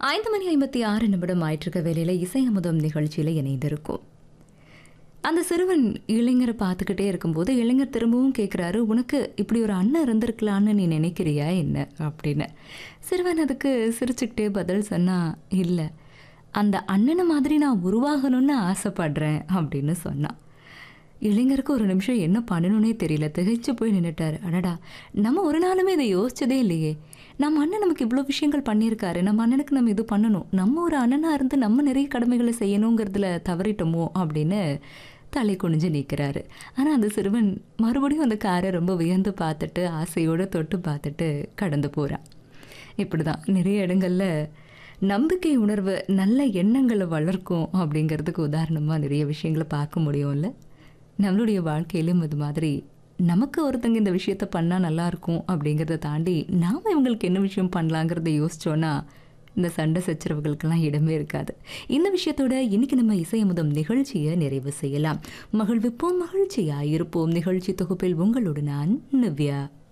ஐந்து மணி ஐம்பத்தி ஆறு நிமிடம் ஆயிட்டிருக்க வேலையில் இசை அமுதம் நிகழ்ச்சியில் இணைந்திருக்கும் அந்த சிறுவன் இளைஞரை பார்த்துக்கிட்டே இருக்கும்போது இளைஞர் திரும்பவும் கேட்குறாரு உனக்கு இப்படி ஒரு அண்ணன் இருந்திருக்கலான்னு நீ நினைக்கிறியா என்ன அப்படின்னு சிறுவன் அதுக்கு சிரிச்சுக்கிட்டே பதில் சொன்னா இல்லை அந்த அண்ணனை மாதிரி நான் உருவாகணும்னு ஆசைப்படுறேன் அப்படின்னு சொன்னான் இளைஞருக்கு ஒரு நிமிஷம் என்ன பண்ணணும்னே தெரியல திகைச்சு போய் நின்றுட்டாரு அடடா நம்ம ஒரு நாளுமே இதை யோசிச்சதே இல்லையே நம்ம அண்ணன் நமக்கு இவ்வளோ விஷயங்கள் பண்ணியிருக்காரு நம்ம அண்ணனுக்கு நம்ம இது பண்ணணும் நம்ம ஒரு அண்ணனாக இருந்து நம்ம நிறைய கடமைகளை செய்யணுங்கிறதுல தவறிட்டோமோ அப்படின்னு தலை குனிஞ்சு நிற்கிறாரு ஆனால் அந்த சிறுவன் மறுபடியும் அந்த காரை ரொம்ப வியந்து பார்த்துட்டு ஆசையோடு தொட்டு பார்த்துட்டு கடந்து போகிறான் இப்படி தான் நிறைய இடங்களில் நம்பிக்கை உணர்வு நல்ல எண்ணங்களை வளர்க்கும் அப்படிங்கிறதுக்கு உதாரணமாக நிறைய விஷயங்களை பார்க்க முடியும்ல நம்மளுடைய வாழ்க்கையிலும் இது மாதிரி நமக்கு ஒருத்தங்க இந்த விஷயத்த பண்ணால் நல்லாயிருக்கும் அப்படிங்கிறத தாண்டி நாம் இவங்களுக்கு என்ன விஷயம் பண்ணலாங்கிறத யோசிச்சோன்னா இந்த சண்டை சச்சரவுகளுக்கெல்லாம் இடமே இருக்காது இந்த விஷயத்தோட இன்னைக்கு நம்ம இசையமுதம் நிகழ்ச்சியை நிறைவு செய்யலாம் மகிழ்விப்போம் மகிழ்ச்சியா இருப்போம் நிகழ்ச்சி தொகுப்பில் உங்களோடு நான் நிவ்யா